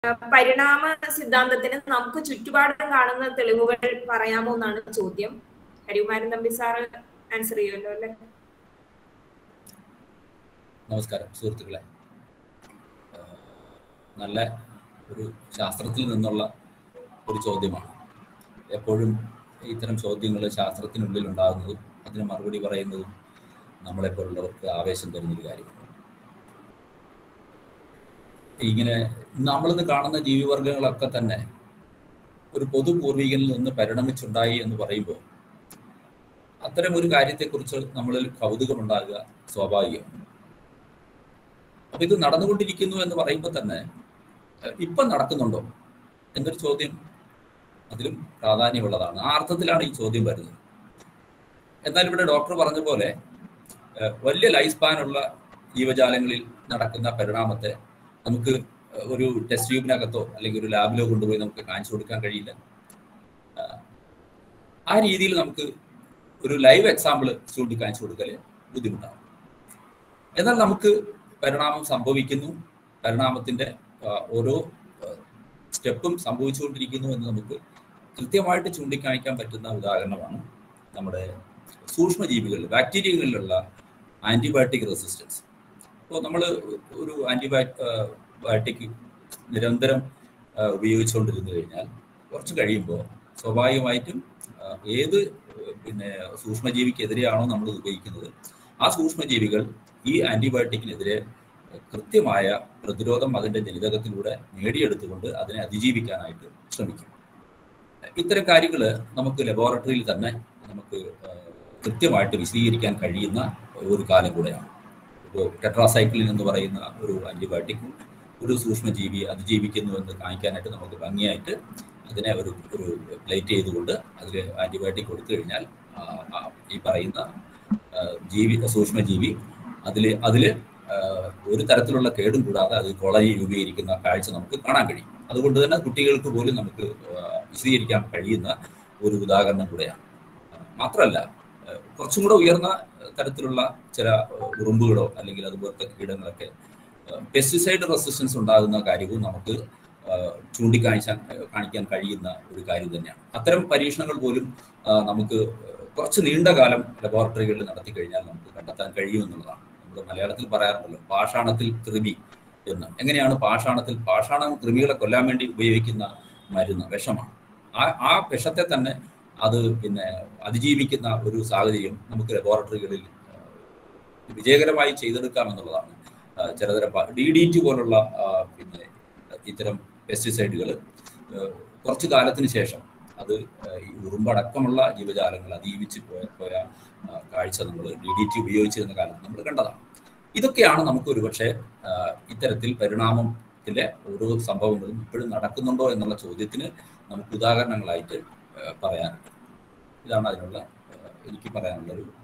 പരിണാമ സിദ്ധാന്തത്തിന് നമുക്ക് ചുറ്റുപാടും കാണുന്ന തെളിവുകൾ പറയാമോ എന്നാണ് ചോദ്യം ഹരികുമാരൻ തമ്പി സാറ് ആൻസർ ചെയ്യുമല്ലോ അല്ലെ നമസ്കാരം സുഹൃത്തുക്കളെ ആഹ് നല്ല ഒരു ശാസ്ത്രത്തിൽ നിന്നുള്ള ഒരു ചോദ്യമാണ് എപ്പോഴും ഇത്തരം ചോദ്യങ്ങൾ ശാസ്ത്രത്തിനുള്ളിൽ ഉണ്ടാകുന്നതും അതിന് മറുപടി പറയുന്നതും നമ്മളെപ്പോലുള്ളവർക്ക് ആവേശം തരുന്നൊരു കാര്യമാണ് ഇങ്ങനെ നമ്മളിന്ന് കാണുന്ന ജീവിവർഗങ്ങളൊക്കെ തന്നെ ഒരു പൊതു പൂർവികനിൽ നിന്ന് പരിണമിച്ചുണ്ടായി എന്ന് പറയുമ്പോൾ അത്തരം ഒരു കാര്യത്തെക്കുറിച്ച് നമ്മളിൽ കൗതുകമുണ്ടാകുക സ്വാഭാവികമാണ് അപ്പൊ ഇത് നടന്നുകൊണ്ടിരിക്കുന്നു എന്ന് പറയുമ്പോൾ തന്നെ ഏഹ്, ഇപ്പം നടക്കുന്നുണ്ടോ എന്നൊരു ചോദ്യം അതിലും പ്രാധാന്യമുള്ളതാണ് ആ അർത്ഥത്തിലാണ് ഈ ചോദ്യം വരുന്നത് എന്നാൽ ഇവിടെ ഡോക്ടർ പറഞ്ഞ പോലെ ഏഹ്, വലിയ ലൈഫ് സ്പാനുള്ള ജീവജാലങ്ങളിൽ നടക്കുന്ന പരിണാമത്തെ നമുക്ക് ഏഹ്, ഒരു ടെസ്റ്റ് ട്യൂബിനകത്തോ അല്ലെങ്കിൽ ഒരു ലാബിലോ കൊണ്ടുപോയി നമുക്ക് കാണിച്ചു കൊടുക്കാൻ കഴിയില്ല ആഹ്, ആ രീതിയിൽ നമുക്ക് ഒരു ലൈവ് എക്സാമ്പിൾ ചൂണ്ടിക്കാണിച്ചു കൊടുക്കൽ ബുദ്ധിമുട്ടാണ് എന്നാൽ നമുക്ക് പരിണാമം സംഭവിക്കുന്നു പരിണാമത്തിന്റെ ആ, ഓരോ ആ, സ്റ്റെപ്പും സംഭവിച്ചുകൊണ്ടിരിക്കുന്നു എന്ന് നമുക്ക് കൃത്യമായിട്ട് ചൂണ്ടിക്കാണിക്കാൻ പറ്റുന്ന ഉദാഹരണമാണ് നമ്മുടെ സൂക്ഷ്മജീവികളിൽ ബാക്ടീരിയകളിലുള്ള ആന്റിബയോട്ടിക് റെസിസ്റ്റൻസ് അപ്പോൾ നമ്മൾ ഒരു ആന്റിബയോട്ടിക് നിരന്തരം ആ, ഉപയോഗിച്ചുകൊണ്ടിരുന്നു കഴിഞ്ഞാൽ കുറച്ച് കഴിയുമ്പോൾ സ്വാഭാവികമായിട്ടും ആ, ഏത് പിന്നെ സൂക്ഷ്മജീവിക്കെതിരെയാണോ നമ്മൾ ഉപയോഗിക്കുന്നത് ആ സൂക്ഷ്മജീവികൾ ഈ ആന്റിബയോട്ടിക്കിനെതിരെ കൃത്യമായ പ്രതിരോധം അതിന്റെ ജനിതകത്തിലൂടെ നേടിയെടുത്തുകൊണ്ട് അതിനെ അതിജീവിക്കാനായിട്ട് ശ്രമിക്കും ഇത്തരം കാര്യങ്ങൾ നമുക്ക് ലബോറട്ടറിയിൽ തന്നെ നമുക്ക് ആ, കൃത്യമായിട്ട് വിശദീകരിക്കാൻ കഴിയുന്ന ഒരു കാലം കൂടെയാണ് ഇപ്പോൾ ടെട്രാസൈക്ലിൻ എന്ന് പറയുന്ന ഒരു ആന്റിബയോട്ടിക്കും ഒരു സൂക്ഷ്മജീവി അതിജീവിക്കുന്നു എന്ന് കാണിക്കാനായിട്ട് നമുക്ക് ഭംഗിയായിട്ട് അതിനെ ഒരു ഒരു പ്ലേറ്റ് ചെയ്തുകൊണ്ട് അതിൽ ആന്റിബയോട്ടിക് കൊടുത്തു കഴിഞ്ഞാൽ ആ, ആ, ഈ പറയുന്ന ആ, ജീവി സൂക്ഷ്മജീവി അതിൽ അതിൽ ഒരു തരത്തിലുള്ള കേടും കൂടാതെ അത് കോളനി രൂപീകരിക്കുന്ന കാഴ്ച നമുക്ക് കാണാൻ കഴിയും അതുകൊണ്ട് തന്നെ കുട്ടികൾക്ക് പോലും നമുക്ക് ആ, വിശദീകരിക്കാൻ കഴിയുന്ന ഒരു ഉദാഹരണം കൂടെയാണ് ആ, മാത്രമല്ല ആ, കുറച്ചും കൂടെ ഉയർന്ന തരത്തിലുള്ള ചില ആ, ഉറുമ്പുകളോ അല്ലെങ്കിൽ അതുപോലത്തെ കീടങ്ങളൊക്കെ പെസ്റ്റിസൈഡ് റെസിസ്റ്റൻസ് ഉണ്ടാകുന്ന കാര്യവും നമുക്ക് ആ, ചൂണ്ടിക്കാണിച്ചാൻ കാണിക്കാൻ കഴിയുന്ന ഒരു കാര്യം തന്നെയാണ് അത്തരം പരീക്ഷണങ്ങൾ പോലും ആ, നമുക്ക് കുറച്ച് നീണ്ട കാലം ലബോറട്ടറികളിൽ നടത്തി കഴിഞ്ഞാൽ നമുക്ക് കണ്ടെത്താൻ കഴിയുമെന്നുള്ളതാണ് നമ്മൾ മലയാളത്തിൽ പറയാറുണ്ടല്ലോ പാഷാണത്തിൽ കൃമി എന്ന് എങ്ങനെയാണ് പാഷാണത്തിൽ പാഷാണം കൃമികളെ കൊല്ലാൻ വേണ്ടി ഉപയോഗിക്കുന്ന മരുന്ന് വിഷമാണ് ആ ആ വിഷത്തെ തന്നെ അത് പിന്നെ അതിജീവിക്കുന്ന ഒരു സാഹചര്യം നമുക്ക് ലബോറട്ടറികളിൽ ആ, വിജയകരമായി ചെയ്തെടുക്കാമെന്നുള്ളതാണ് ആ, ചിലതരം ഡി ഡി ടി പോലുള്ള ആ, പിന്നെ ഇത്തരം പെസ്റ്റിസൈഡുകൾ കുറച്ചു കാലത്തിന് ശേഷം അത് ആ, ഈ ഉറുമ്പടക്കമുള്ള ജീവജാലങ്ങൾ അതിജീവിച്ച് പോയ പോയ ആ, കാഴ്ച നമ്മൾ ഡി ഡി ടി ഉപയോഗിച്ചിരുന്ന കാലത്ത് നമ്മൾ കണ്ടതാണ് ഇതൊക്കെയാണ് നമുക്ക് ഒരുപക്ഷെ ആ, ഇത്തരത്തിൽ പരിണാമത്തിലെ ഓരോ സംഭവങ്ങളും ഇപ്പോഴും നടക്കുന്നുണ്ടോ എന്നുള്ള ചോദ്യത്തിന് നമുക്ക് ഉദാഹരണങ്ങളായിട്ട് ആ, പറയാനുണ്ട് ഇതാണ് അതിനുള്ള ആ, എനിക്ക് പറയാനുള്ള ഒരു